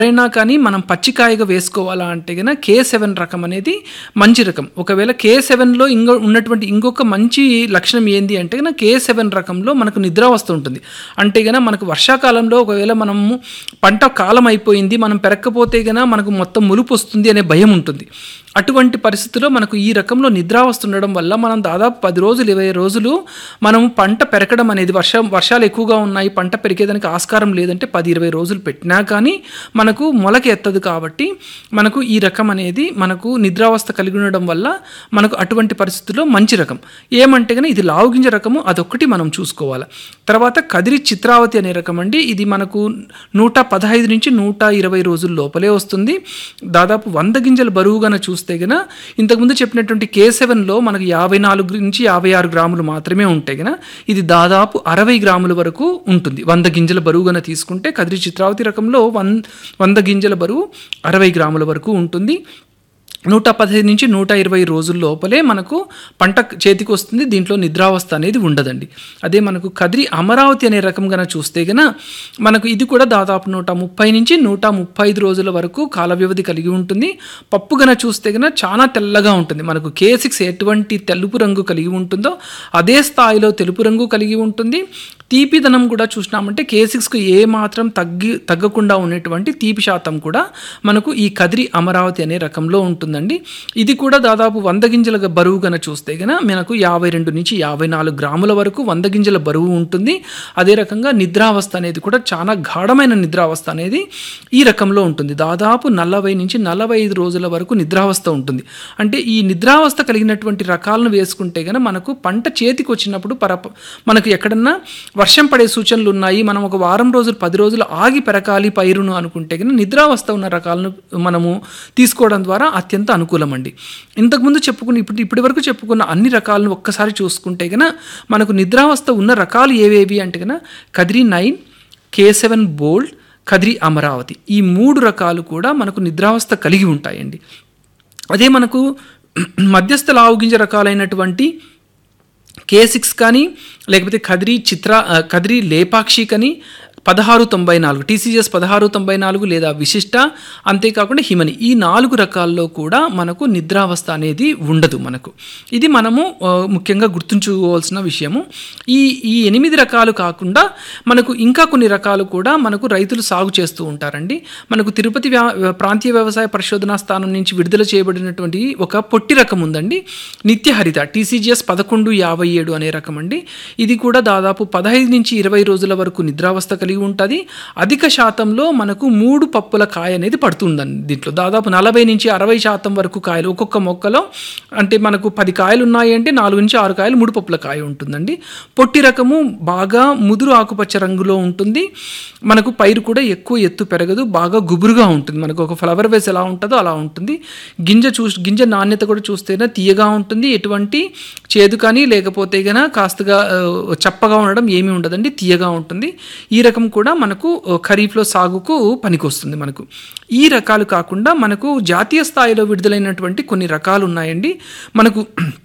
అయినా కానీ మనం పచ్చికాయగా వేసుకోవాలా అంటే గన కే సెవెన్ రకం అనేది మంచి రకం ఒకవేళ కే సెవెన్లో ఇంకో ఉన్నటువంటి ఇంకొక మంచి లక్షణం ఏంది అంటే గన కే సెవెన్ రకంలో మనకు నిద్రావస్థ ఉంటుంది అంటే గన మనకు వర్షాకాలంలో ఒకవేళ మనము పంట కాలం అయిపోయింది మనం పెరక్కపోతే గన మనకు మొత్తం ములుపు వస్తుంది అనే భయం ఉంటుంది అటువంటి పరిస్థితుల్లో మనకు ఈ రకంలో నిద్రావస్థ ఉండడం వల్ల మనం దాదాపు పది రోజులు ఇరవై రోజులు మనం పంట పెరగడం అనేది వర్షం వర్షాలు ఎక్కువగా ఉన్నాయి పంట పెరిగేదానికి ఆస్కారం లేదంటే పది ఇరవై రోజులు పెట్టినా కానీ మనకు మొలక ఎత్తదు కాబట్టి మనకు ఈ రకం అనేది మనకు నిద్రావస్థ కలిగి ఉండడం వల్ల మనకు అటువంటి పరిస్థితుల్లో మంచి రకం ఏమంటే కానీ ఇది లావుగింజ రకము అదొక్కటి మనం చూసుకోవాలి తర్వాత కదిరి చిత్రావతి అనే రకం అండి ఇది మనకు నూట పదహైదు నుంచి నూట ఇరవై రోజుల లోపలే వస్తుంది దాదాపు వంద గింజల బరువుగాన చూస్తే గన ఇంతకుముందు చెప్పినటువంటి కే సెవెన్లో మనకు యాభై నాలుగు నుంచి యాభై ఆరు గ్రాములు మాత్రమే ఉంటాయి గన ఇది దాదాపు అరవై గ్రాముల వరకు ఉంటుంది వంద గింజల బరువుగాన తీసుకుంటే కదిరి చిత్రావతి రకంలో వన్ వంద గింజల బరువు అరవై గ్రాముల వరకు ఉంటుంది నూట పదహైదు నుంచి నూట ఇరవై రోజుల లోపలే మనకు పంట చేతికి వస్తుంది దీంట్లో నిద్రావస్థ అనేది ఉండదండి అదే మనకు కదిరి అమరావతి అనే రకం గన చూస్తే గన మనకు ఇది కూడా దాదాపు నూట ముప్పై నుంచి నూట ముప్పై ఐదు రోజుల వరకు కాల వ్యవధి కలిగి ఉంటుంది పప్పు గన చూస్తే గన చాలా తెల్లగా ఉంటుంది మనకు కే సిక్స్ ఎటువంటి తెలుపు రంగు కలిగి ఉంటుందో అదే స్థాయిలో తెలుపు రంగు కలిగి ఉంటుంది తీపిదనం కూడా చూసినామంటే కే సిక్స్కు ఏ మాత్రం తగ్గి తగ్గకుండా ఉన్నటువంటి తీపి శాతం కూడా మనకు ఈ కదిరి అమరావతి అనే రకంలో ఉంటుందండి ఇది కూడా దాదాపు వంద గింజల బరువు గన చూస్తే గన మనకు యాభై రెండు నుంచి యాభై నాలుగు గ్రాముల వరకు వంద గింజల బరువు ఉంటుంది అదే రకంగా నిద్రావస్థ అనేది కూడా చాలా గాఢమైన నిద్రావస్థ అనేది ఈ రకంలో ఉంటుంది దాదాపు నలభై నుంచి నలభై ఐదు రోజుల వరకు నిద్రావస్థ ఉంటుంది అంటే ఈ నిద్రావస్థ కలిగినటువంటి రకాలను వేసుకుంటే గన మనకు పంట చేతికి వచ్చినప్పుడు పర మనకు ఎక్కడన్నా వర్షం పడే సూచనలు ఉన్నాయి మనం ఒక వారం రోజులు పది రోజులు ఆగి పెరకాలి పైరును అనుకుంటే కనుక నిద్రావస్థ ఉన్న రకాలను మనము తీసుకోవడం ద్వారా అత్యంత అనుకూలం అండి ఇంతకుముందు చెప్పుకున్న ఇప్పుడు ఇప్పటి వరకు చెప్పుకున్న అన్ని రకాలను ఒక్కసారి చూసుకుంటే కనుక మనకు నిద్రావస్థ ఉన్న రకాలు ఏవేవి అంటే కనుక Kadiri nine K seven bold Kadiri Amaravati ఈ మూడు రకాలు కూడా మనకు నిద్రావస్థ కలిగి ఉంటాయండి అదే మనకు మధ్యస్థ లావుగింజ రకాలైనటువంటి కే సిక్స్ కానీ లేకపోతే కదిరి చిత్ర ఆ, కదిరి లేపాక్షి కానీ పదహారు తొంభై నాలుగు టీసీఎస్ పదహారు తొంభై నాలుగు లేదా విశిష్ట అంతేకాకుండా హిమని ఈ నాలుగు రకాల్లో కూడా మనకు నిద్రావస్థ అనేది ఉండదు మనకు ఇది మనము ఆ, ముఖ్యంగా గుర్తుంచుకోవాల్సిన విషయము ఈ ఈ ఎనిమిది రకాలు కాకుండా మనకు ఇంకా కొన్ని రకాలు కూడా మనకు రైతులు సాగు చేస్తూ ఉంటారండి మనకు తిరుపతి వ్యా- ప్రాంతీయ వ్యవసాయ పరిశోధనా స్థానం నుంచి విడుదల చేయబడినటువంటి ఒక పొట్టి రకం ఉందండి నిత్యహరిత టీసీజీఎస్ పదకొండు యాభై ఏడు అనే రకం అండి ఇది కూడా దాదాపు పదహైదు నుంచి ఇరవై రోజుల వరకు నిద్రావస్థ కలిగి ఉంటుంది అధిక శాతంలో మనకు మూడు పప్పుల కాయ అనేది పడుతుందండి దీంట్లో దాదాపు నలభై నుంచి అరవై శాతం వరకు కాయలు ఒక్కొక్క మొక్కలో అంటే మనకు పది కాయలు ఉన్నాయి అంటే నాలుగు నుంచి ఆరు కాయలు మూడు పప్పుల కాయ ఉంటుందండి పొట్టి రకము బాగా ముదురు ఆకుపచ్చ రంగులో ఉంటుంది మనకు పైరు కూడా ఎక్కువ ఎత్తు పెరగదు బాగా గుబురుగా ఉంటుంది మనకు ఒక ఫ్లవర్ వేస్ ఎలా ఉంటుందో అలా ఉంటుంది గింజ చూ గింజ నాణ్యత కూడా చూస్తేనే తీయగా ఉంటుంది ఎటువంటి చేదు కానీ లేకపోతే గన కాస్తగా ఆ, చప్పగా ఉండడం ఏమీ ఉండదండి తీయగా ఉంటుంది ఈ రకం కూడా మనకు ఆ, ఖరీఫ్లో సాగుకు పనికొస్తుంది మనకు ఈ రకాలు కాకుండా మనకు జాతీయ స్థాయిలో విడుదలైనటువంటి కొన్ని రకాలు ఉన్నాయండి మనకు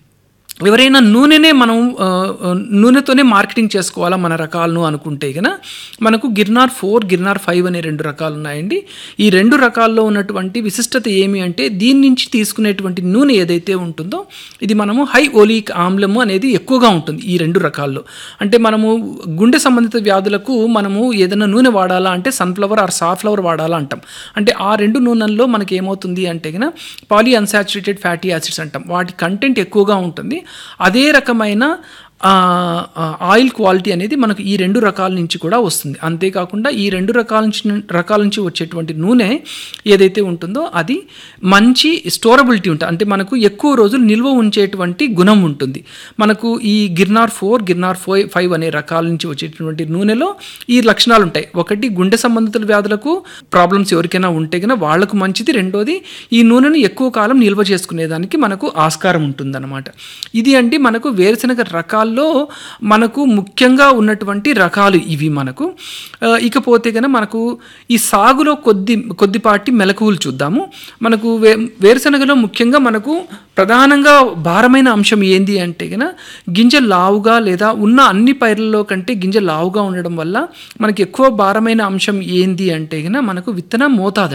ఎవరైనా నూనెనే మనం ఆ, ఆ, నూనెతోనే మార్కెటింగ్ చేసుకోవాలా మన రకాలను అనుకుంటే కన మనకు గిర్నార్ ఫోర్ గిర్నార్ ఫైవ్ అనే రెండు రకాలు ఉన్నాయండి ఈ రెండు రకాల్లో ఉన్నటువంటి విశిష్టత ఏమి అంటే దీని నుంచి తీసుకునేటువంటి నూనె ఏదైతే ఉంటుందో ఇది మనము హై ఓలిక్ ఆమ్లము అనేది ఎక్కువగా ఉంటుంది ఈ రెండు రకాల్లో అంటే మనము గుండె సంబంధిత వ్యాధులకు మనము ఏదైనా నూనె వాడాలా అంటే సన్ఫ్లవర్ ఆర్ సాఫ్లవర్ వాడాలా అంటాం అంటే ఆ రెండు నూనెల్లో మనకి ఏమవుతుంది అంటే కన పాలీ అన్సాచురేటెడ్ ఫ్యాటీ యాసిడ్స్ అంటాం వాటి కంటెంట్ ఎక్కువగా ఉంటుంది అదే రకమైన ఆ, ఆ, ఆయిల్ క్వాలిటీ అనేది మనకు ఈ రెండు రకాల నుంచి కూడా వస్తుంది అంతేకాకుండా ఈ రెండు రకాల నుంచి రకాల నుంచి వచ్చేటువంటి నూనె ఏదైతే ఉంటుందో అది మంచి స్టోరబిలిటీ ఉంటుంది అంటే మనకు ఎక్కువ రోజులు నిల్వ ఉంచేటువంటి గుణం ఉంటుంది మనకు ఈ Girnar four Girnar four five అనే రకాల నుంచి వచ్చేటువంటి నూనెలో ఈ లక్షణాలు ఉంటాయి ఒకటి గుండె సంబంధిత వ్యాధులకు ప్రాబ్లమ్స్ ఎవరికైనా ఉంటే కనుక వాళ్ళకు మంచిది రెండోది ఈ నూనెను ఎక్కువ కాలం నిల్వ చేసుకునేదానికి మనకు ఆస్కారం ఉంటుందన్నమాట ఇది అంటే మనకు వేరుశనగ రకాల రకాల్లో మనకు ముఖ్యంగా ఉన్నటువంటి రకాలు ఇవి మనకు ఆ, ఇకపోతే కనుక మనకు ఈ సాగులో కొద్ది కొద్దిపాటి మెలకువలు చూద్దాము మనకు వే వేరుశనగలో ముఖ్యంగా మనకు ప్రధానంగా భారమైన అంశం ఏంది అంటే కనుక గింజ లావుగా లేదా ఉన్న అన్ని పైర్లలో కంటే గింజ లావుగా ఉండడం వల్ల మనకి ఎక్కువ భారమైన అంశం ఏంది అంటే కనుక మనకు విత్తన మోతాదు